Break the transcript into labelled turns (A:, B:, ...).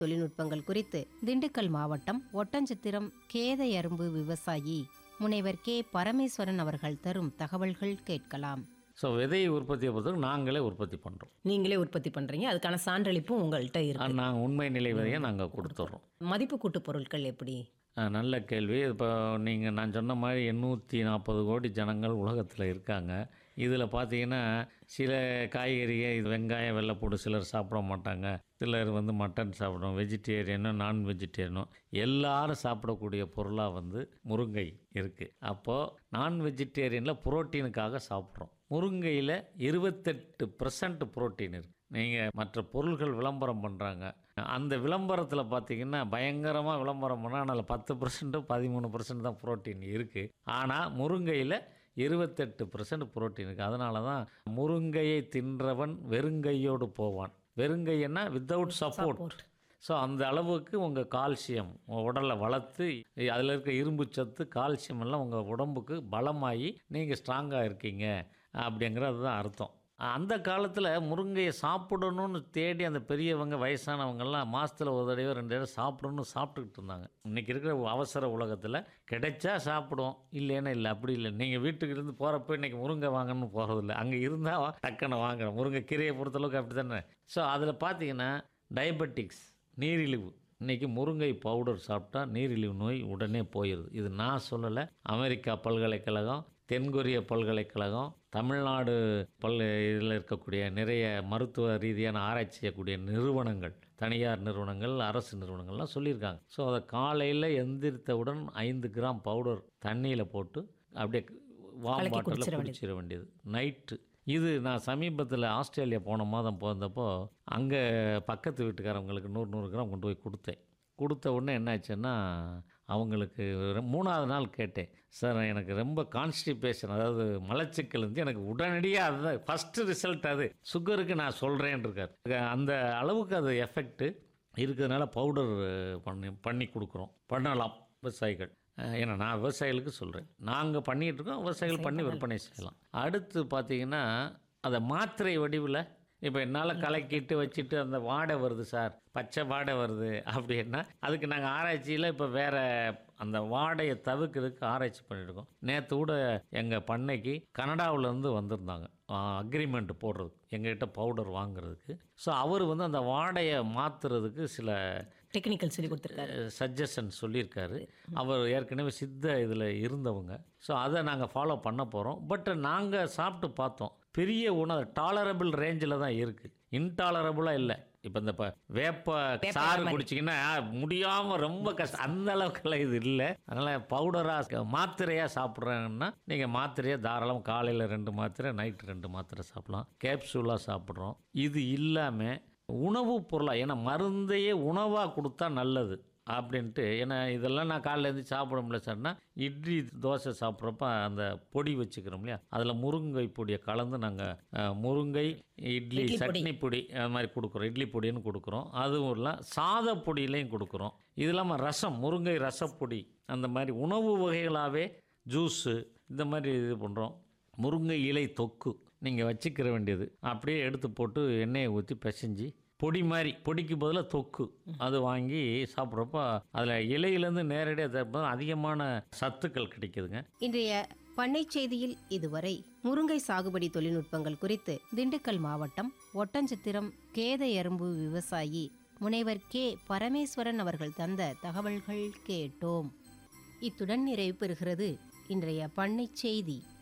A: தொழில்நுட்பங்கள் குறித்து திண்டுக்கல் மாவட்டம் ஒட்டஞ்சத்திரம் கேதையரும்பு விவசாயி முனைவர் கே பரமேஸ்வரன் அவர்கள் தரும் தகவல்கள் கேட்கலாம்
B: ஸோ விதை உற்பத்தியை பொறுத்தவரைக்கும் நாங்களே உற்பத்தி பண்ணுறோம்
C: நீங்களே உற்பத்தி பண்றீங்க அதுக்கான சான்றளிப்பும் உங்கள்கிட்ட இருக்கு
B: நாங்கள் உண்மை நிலை விதையை நாங்கள் கொடுத்துட்றோம்
C: மதிப்பு கூட்டு பொருட்கள் எப்படி
B: அஹ் நல்ல கேள்வி இப்போ நீங்கள் நான் சொன்ன மாதிரி எண்ணூற்றி நாற்பது கோடி ஜனங்கள் உலகத்தில் இருக்காங்க இதில் பார்த்தீங்கன்னா சில காய்கறிகள் இது வெங்காயம் வெள்ளைப்பூடு சிலர் சாப்பிட மாட்டாங்க சிலர் வந்து மட்டன் சாப்பிடும் வெஜிடேரியனும் நான் வெஜிடேரியனும் எல்லாரும் சாப்பிடக்கூடிய பொருளாக வந்து முருங்கை இருக்குது அப்போது நான் வெஜிடேரியனில் புரோட்டீனுக்காக சாப்பிட்றோம் முருங்கையில் இருபத்தெட்டு பர்சன்ட் புரோட்டீன் இருக்குது நீங்கள் மற்ற பொருள்கள் விளம்பரம் பண்ணுறாங்க அந்த விளம்பரத்தில் பார்த்தீங்கன்னா பயங்கரமாக விளம்பரம் பண்ணால் அதில் பத்து பர்சன்ட்டு பதிமூணு பர்சன்ட் தான் புரோட்டீன் இருக்குது ஆனால் முருங்கையில் இருபத்தெட்டு பர்சன்ட் புரோட்டீன் இருக்குது அதனால தான் முருங்கையை தின்றவன் வெறுங்கையோடு போவான் வெறுங்கைன்னா வித்தவுட் சப்போர்ட் ஸோ அந்த அளவுக்கு உங்கள் கால்சியம் உங்கள் உடலை வளர்த்து அதில் இருக்க இரும்பு சத்து கால்சியம் எல்லாம் உங்கள் உடம்புக்கு பலமாகி நீங்கள் ஸ்ட்ராங்காக இருக்கீங்க அப்படிங்கிறது தான் அர்த்தம் அந்த காலத்தில் முருங்கையை சாப்பிடணும்னு தேடி அந்த பெரியவங்க வயசானவங்கெல்லாம் மாதத்தில் ஒரு தடவை ரெண்டு தடவை சாப்பிடணும்னு சாப்பிட்டுக்கிட்டு இருந்தாங்க இன்றைக்கி இருக்கிற அவசர உலகத்தில் கிடைச்சா சாப்பிடுவோம் இல்லைன்னா இல்லை அப்படி இல்லை நீங்கள் வீட்டுக்கு இருந்து போகிறப்ப இன்றைக்கி முருங்கை வாங்கணும்னு போகிறதில்ல அங்கே இருந்தால் டக்குன்னு வாங்குறோம் முருங்கை கீரையை பொறுத்தளவுக்கு அப்படி தானே ஸோ அதில் பார்த்தீங்கன்னா டயபெட்டிக்ஸ் நீரிழிவு இன்றைக்கி முருங்கை பவுடர் சாப்பிட்டா நீரிழிவு நோய் உடனே போயிடுது இது நான் சொல்லலை அமெரிக்கா பல்கலைக்கழகம் தென்கொரிய பல்கலைக்கழகம் தமிழ்நாடு பல் இதில் இருக்கக்கூடிய நிறைய மருத்துவ ரீதியான ஆராய்ச்சி செய்யக்கூடிய நிறுவனங்கள் தனியார் நிறுவனங்கள் அரசு நிறுவனங்கள்லாம் சொல்லியிருக்காங்க ஸோ அதை காலையில் எந்திரித்தவுடன் ஐந்து கிராம் பவுடர் தண்ணியில் போட்டு அப்படியே வாம்
C: கலக்கி
B: வாட்டரில்
C: குடிச்சிட வேண்டியது.
B: குடிச்சிட வேண்டியது நைட்டு இது நான் சமீபத்தில் ஆஸ்திரேலியா போன மாதம் போனப்போ அங்கே பக்கத்து வீட்டுக்காரவங்களுக்கு நூறு நூறு கிராம் கொண்டு போய் கொடுத்தேன் கொடுத்த உடனே என்னாச்சுன்னா அவங்களுக்கு ரெ- மூணாவது நாள் கேட்டேன் சார் எனக்கு ரொம்ப கான்ஸ்டிபேஷன் அதாவது மலச்சிக்கல் வந்து எனக்கு உடனடியாக அதுதான் ஃபஸ்ட்டு ரிசல்ட் அது சுகருக்கு நான் சொல்கிறேன் இருக்கார் அந்த அளவுக்கு அது எஃபெக்ட்டு இருக்கிறதுனால பவுடர் பண்ணி பண்ணி கொடுக்குறோம் பண்ணலாம் விவசாயிகள் அஹ் ஏன்னா நான் விவசாயிகளுக்கு சொல்கிறேன் நாங்கள் பண்ணிகிட்டு இருக்கோம் விவசாயிகள் பண்ணி விற்பனை செய்யலாம் அடுத்து பார்த்தீங்கன்னா அதை மாத்திரை வடிவில் இப்போ என்னால் கலக்கிட்டு வச்சுட்டு அந்த வாடை வருது சார் பச்சை வாடை வருது அப்படின்னா அதுக்கு நாங்கள் ஆராய்ச்சியில் இப்போ வேறு அந்த வாடையை தவிர்க்கிறதுக்கு ஆராய்ச்சி பண்ணியிருக்கோம் நேற்று கூட எங்கள் பண்ணைக்கு கனடாவிலேருந்து வந்திருந்தாங்க அக்ரிமெண்ட் போடுறதுக்கு எங்ககிட்ட பவுடர் வாங்குறதுக்கு ஸோ அவர் வந்து அந்த வாடையை மாற்றுறதுக்கு சில
C: டெக்னிக்கல் சொல்லி கொடுத்துருக்காரு
B: சஜஷன் சொல்லியிருக்காரு அவர் ஏற்கனவே சித்த இதில் இருந்தவங்க ஸோ அதை நாங்கள் ஃபாலோ பண்ண போகிறோம் பட் நாங்கள் சாப்பிட்டு பார்த்தோம் பெரிய உணவு டாலரபிள் ரேஞ்சில் தான் இருக்குது இன்டாலரபுளாக இல்லை இப்போ இந்த இப்போ வேப்ப சாறு குடிச்சிங்கன்னா முடியாமல் ரொம்ப கஷ்டம் அந்த அளவுக்குலாம் இது இல்லை அதனால் பவுடராக மாத்திரையாக சாப்பிட்றாங்கன்னா நீங்கள் மாத்திரையாக தாராளம் காலையில் ரெண்டு மாத்திரை நைட்டு ரெண்டு மாத்திரை சாப்பிடலாம் கேப்சூலாக சாப்பிட்றோம் இது இல்லாமல் உணவுப் பொருளாக ஏன்னா மருந்தையே உணவாக கொடுத்தா நல்லது அப்படின்ட்டு ஏன்னா இதெல்லாம் நான் காலைல இருந்து சாப்பிட முடியல சார்னா இட்லி தோசை சாப்பிட்றப்ப அந்த பொடி வச்சுக்கிறோம் இல்லையா அதில் முருங்கை பொடியை கலந்து நாங்கள் முருங்கை இட்லி சட்னி பொடி அது மாதிரி கொடுக்குறோம் இட்லி பொடின்னு கொடுக்குறோம் அதுவும் இல்லை சாத பொடியிலையும் கொடுக்குறோம் இது இல்லாமல் ரசம் முருங்கை ரசப்பொடி அந்த மாதிரி உணவு வகைகளாகவே ஜூஸு இந்த மாதிரி இது பண்ணுறோம் முருங்கை இலை தொக்கு நீங்கள் வச்சுக்கிற வேண்டியது அப்படியே எடுத்து போட்டு எண்ணெயை ஊற்றி பிசைஞ்சு பொடி மாதிரி பொடிக்கு பதிலாக தொக்கு அது வாங்கி சாப்பிட்றப்ப அதில் இலையிலேருந்து நேரடியாக தரும்போது அதிகமான சத்துக்கள் கிடைக்குதுங்க
A: இன்றைய பண்ணை செய்தியில் இதுவரை முருங்கை சாகுபடி தொழில்நுட்பங்கள் குறித்து திண்டுக்கல் மாவட்டம் ஒட்டஞ்சத்திரம் கேதையரும்பு விவசாயி முனைவர் கே பரமேஸ்வரன் அவர்கள் தந்த தகவல்கள் கேட்டோம் இத்துடன் நிறைவு பெறுகிறது இன்றைய பண்ணை செய்தி